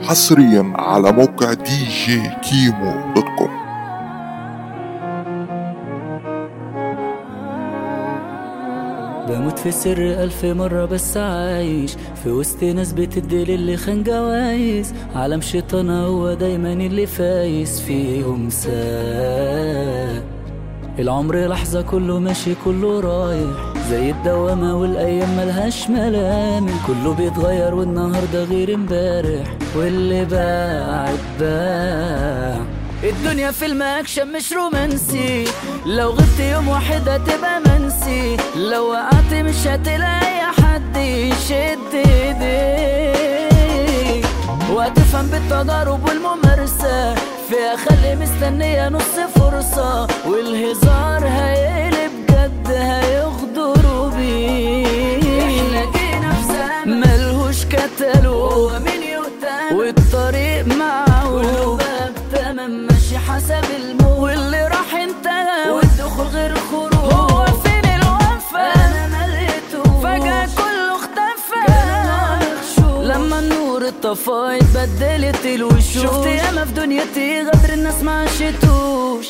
حصريا على موقع دي جي كيمو دوت كوم بموت في سر ألف مرة بس عايش في وسط ناس بتدي اللي خان جوايز عالم شيطانة هو دايما اللي فايز فيهم ساق العمر لحظة كله ماشي كله رايح زي الدوامة والأيام ملهاش ملامح كله بيتغير والنهاردة غير امبارح واللي باع باع الدنيا فيلم اكشن مش رومانسي لو غبت يوم واحد هتبقى منسي لو وقعت مش هتلاقي حد يشد ايديك وهتفهم بالتجارب والممارسة فيها خلي مستنية نص فرصة والهزار هيقلب جد هيغدروا بيه احنا جينا في زمن ملهوش كتالوج هو مين يهتم والطريق معه كله باب تمام ماشي حسب الموت واللي راح انتهى والدخول غير الخروج هو فين الوفا انا مليته فجأة كله اختفى لما النور اتطفى اتبدلت الوشوش شفت ياما في دنيتي غدر الناس ما عاشتوش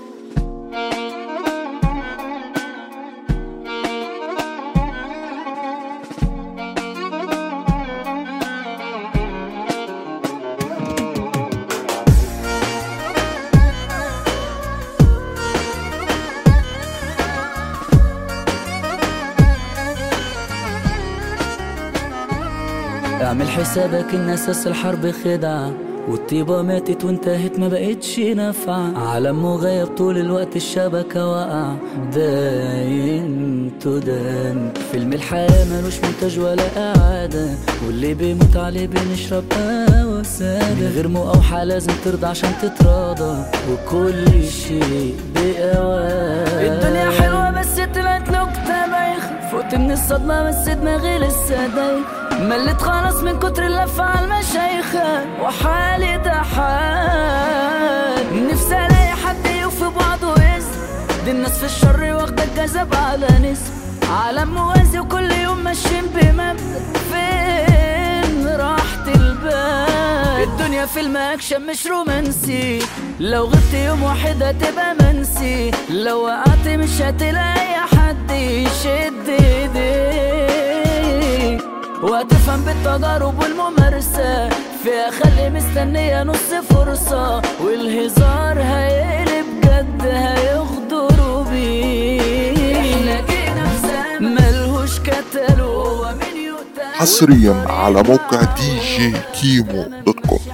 اعمل حسابك ان اساس الحرب خدعة والطيبة ماتت وانتهت ما بقتش نافعة عالم مغيب طول الوقت الشبكة واقع داين تدان فيلم الحياة ملوش منتج ولا إعادة واللي بيموت عليه بنشرب قهوة سادة من غير مقاوحة لازم ترضى عشان تتراضى وكل شيء بأوان الدنيا حلوة بس طلعت نكتة بايخة فقت من الصدمة بس دماغي لسه دايخة مليت خلاص من كتر اللفة على المشايخة وحالي ده حال نفسي الاقي حد يوفي بعضه اسم دي الناس في الشر واخدة الجذب على نسب عالم موازي وكل يوم ماشيين بمبدأ فين راحة البال الدنيا فيلم اكشن مش رومانسي لو غبت يوم واحد هتبقى منسي لو وقعت مش هتلاقي حد يشد ايديك وهتفهم بالتجارب والممارسة فيها خلي مستنية نص فرصة والهزار هيقلب جد هيغدروا بيه احنا جينا في زمن ملهوش كتالوج هو مين يقتل حصريا على موقع دي جي كيمو دوت كوم